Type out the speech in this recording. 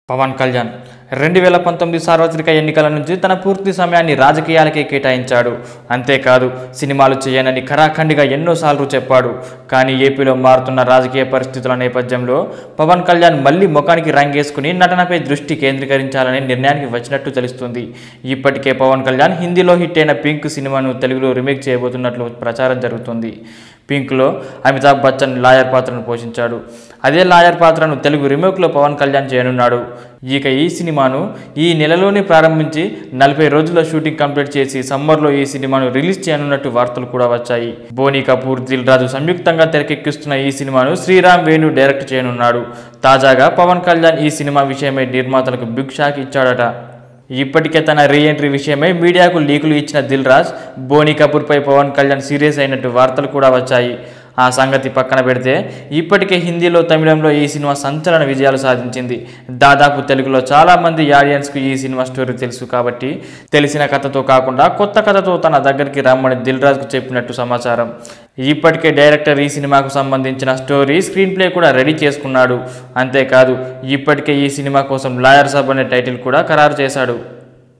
పవన్ కళ్యాణ్ రెండు వేల పంతొమ్మిది సార్వత్రిక ఎన్నికల నుంచి తన పూర్తి సమయాన్ని రాజకీయాలకే కేటాయించాడు అంతేకాదు సినిమాలు చేయనని ఖరాఖండిగా ఎన్నోసార్లు చెప్పాడు కానీ ఏపీలో మారుతున్న రాజకీయ పరిస్థితుల నేపథ్యంలో పవన్ కళ్యాణ్ మళ్ళీ ముఖానికి రంగేసుకుని నటనపై దృష్టి కేంద్రీకరించాలనే నిర్ణయానికి వచ్చినట్టు తెలుస్తుంది ఇప్పటికే పవన్ కళ్యాణ్ హిందీలో హిట్ అయిన పింక్ సినిమాను తెలుగులో రీమేక్ చేయబోతున్నట్లు ప్రచారం జరుగుతుంది పింక్లో అమితాబ్ బచ్చన్ లాయర్ పాత్రను పోషించాడు అదే లాయర్ పాత్రను తెలుగు రీమేక్లో పవన్ కళ్యాణ్ చేయనున్నాడు ఇక ఈ సినిమాను ఈ నెలలోనే ప్రారంభించి నలభై రోజుల షూటింగ్ కంప్లీట్ చేసి సమ్మర్లో ఈ సినిమాను రిలీజ్ చేయనున్నట్టు వార్తలు కూడా వచ్చాయి బోనీ కపూర్ దిల్ రాజు సంయుక్తంగా తెరకెక్కిస్తున్న ఈ సినిమాను శ్రీరామ్ వేణు డైరెక్ట్ చేయనున్నాడు తాజాగా పవన్ కళ్యాణ్ ఈ సినిమా విషయమై నిర్మాతలకు బిగ్ షాక్ ఇచ్చాడట ఇప్పటికే తన రీ ఎంట్రీ విషయమై మీడియాకు లీకులు ఇచ్చిన దిల్ రాజ్ బోనీ కపూర్పై పవన్ కళ్యాణ్ సీరియస్ అయినట్టు వార్తలు కూడా వచ్చాయి ఆ సంగతి పక్కన పెడితే ఇప్పటికే హిందీలో తమిళంలో ఈ సినిమా సంచలన విజయాలు సాధించింది దాదాపు తెలుగులో చాలామంది ఆడియన్స్కు ఈ సినిమా స్టోరీ తెలుసు కాబట్టి తెలిసిన కథతో కాకుండా కొత్త కథతో తన దగ్గరికి రమ్మని దిల్ రాజుకు చెప్పినట్టు సమాచారం ఇప్పటికే డైరెక్టర్ ఈ సినిమాకు సంబంధించిన స్టోరీ స్క్రీన్ ప్లే కూడా రెడీ చేసుకున్నాడు అంతేకాదు ఇప్పటికే ఈ సినిమా కోసం లాయర్ సబ్ అనే టైటిల్ కూడా ఖరారు చేశాడు